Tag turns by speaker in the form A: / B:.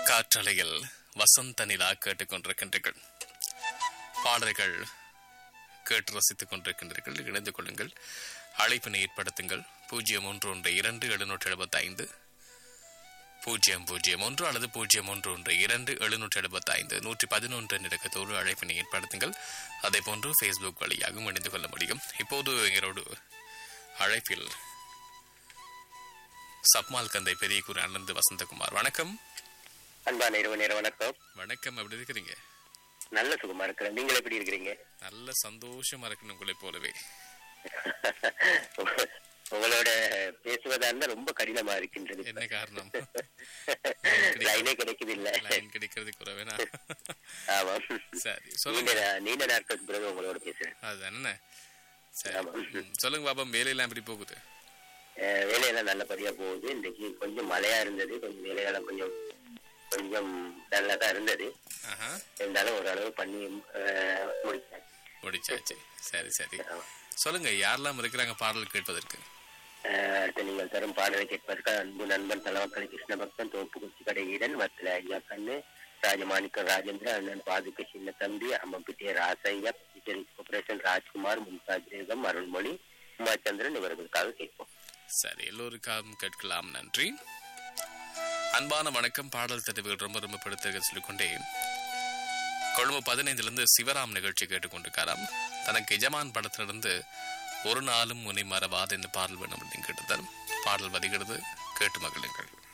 A: காற்றலையில் வசந்த நிலா கேட்டுக்கொண்டிருக்கின்றீர்கள் பாடல்கள் கேட்டு ரசித்துக் கொண்டிருக்கின்றீர்கள் இணைந்து கொள்ளுங்கள் அழைப்பினை ஏற்படுத்துங்கள் பூஜ்ஜியம் ஒன்று ஒன்று இரண்டு எழுநூற்றி எழுபத்தி ஐந்து பூஜ்ஜியம் பூஜ்ஜியம் ஒன்று அல்லது பூஜ்ஜியம் ஒன்று ஒன்று இரண்டு எழுநூற்றி எழுபத்தி ஐந்து நூற்றி பதினொன்று நிறக்கத்தோடு அழைப்பினை ஏற்படுத்துங்கள் அதே போன்று ஃபேஸ்புக் வழியாகவும் இணைந்து கொள்ள முடியும் இப்போது எங்களோடு அழைப்பில் சப்மால் கந்தை பெரிய கூறு அண்ணந்து வசந்தகுமார் வணக்கம்
B: அன்பான இரவு நேர வணக்கம்
A: வணக்கம் எப்படி இருக்கிறீங்க
B: நல்ல சுகமா இருக்கிறேன் நீங்கள் எப்படி இருக்கிறீங்க
A: நல்ல சந்தோஷமா இருக்கணும் உங்களை போலவே
B: உங்களோட பேசுவதா இருந்தா ரொம்ப கடினமா இருக்கின்றது
A: என்ன காரணம்
B: லைனே கிடைக்குது இல்ல
A: லைன் கிடைக்கிறது குறைவேனா
B: ஆமா
A: சரி சொல்லுங்க
B: நீண்ட நா- நீண்ட நாட்களுக்கு பிறகு உங்களோட பேசுறேன்
A: அதுதானே சரி
B: ஆமா.
A: ம், சொல்லுங்க பாபா வேலையெல்லாம் எப்படி போகுது
B: அஹ் வேலையெல்லாம் நல்லபடியா போகுது இன்றைக்கு கொஞ்சம் மழையா இருந்தது கொஞ்சம் வேலையெல்லாம் கொஞ்சம் கொஞ்சம் நல்லா தான் இருந்தது
A: ஆஹா
B: இருந்தாலும் ஓரளவு பண்ணி அஹ், முடிச்சேன்
A: முடிச்சாச்சு சரி சரி
B: ஆமா.
A: சொல்லுங்க யாரெல்லாம் இருக்கிறாங்க பாடல் கேட்பதற்கு
B: அஹ், அடுத்து நீங்கள் தரும் பாடலை கேட்பதற்கு அன்பு நண்பன் தலவக்கலை கிருஷ்ண பக்தன் தோப்பு குச்சி கடை ஈடன் வத்தல ஐயா கண்ணு ராஜமாணிக்கம் ராஜேந்திர அண்ணன் பாதுக்க சின்ன தம்பி அம்மம்பிட்டிய ராசையா பிச்சரி கோபரேஷன் ராஜ்குமார் மும்தாஜ் பேகம் அருள்மொழி உமாச்சந்திரன் இவர்களுக்காக கேட்போம்
A: சரி எல்லோருக்காகவும் கேட்கலாம் நன்றி அன்பான வணக்கம் பாடல் தெரிவுகள் ரொம்ப ரொம்ப பிடித்தக சொல்லிக்கொண்டே கொழும்பு பதினைந்துலேருந்து சிவராம் நிகழ்ச்சி கேட்டுக்கொண்டிருக்காராம் தனக்கு எஜமான் படத்திலிருந்து ஒரு நாளும் உன்னை மறவாத இந்த பாடல் வேணும் அப்படின்னு கேட்டுதான் பாடல் வருகிறது கேட்டு மகிழுங்கள்